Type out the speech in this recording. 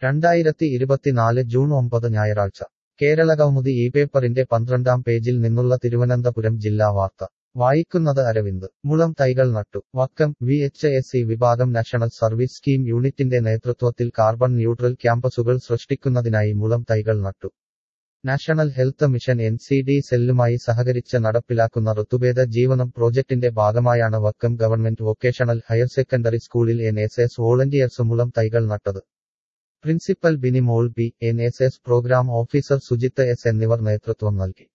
രണ്ടായിരത്തി ഇരുപത്തിനാല് ജൂൺ ഒമ്പത് ഞായറാഴ്ച കേരളകൗമുദി ഈ പേപ്പറിന്റെ പന്ത്രണ്ടാം പേജിൽ നിന്നുള്ള തിരുവനന്തപുരം ജില്ലാ വാർത്ത വായിക്കുന്നത് അരവിന്ദ് മുളം തൈകൾ നട്ടു Vakkom V H S E വിഭാഗം നാഷണൽ സർവീസ് സ്കീം യൂണിറ്റിന്റെ നേതൃത്വത്തിൽ കാർബൺ ന്യൂട്രൽ ക്യാമ്പസുകൾ സൃഷ്ടിക്കുന്നതിനായി മുളം തൈകൾ നട്ടു national health mission N C D സെല്ലുമായി സഹകരിച്ച് നടപ്പിലാക്കുന്ന ഋതുഭേദ ജീവനം പ്രോജക്ടിന്റെ ഭാഗമായാണ് Vakkom government vocational higher secondary സ്കൂളിൽ എൻ എസ് എസ് വോളണ്ടിയേഴ്സ് മുളം തൈകൾ നട്ടത് principal Binimol B N S S programme officer Sujith S എന്നിവർ നേതൃത്വം നൽകി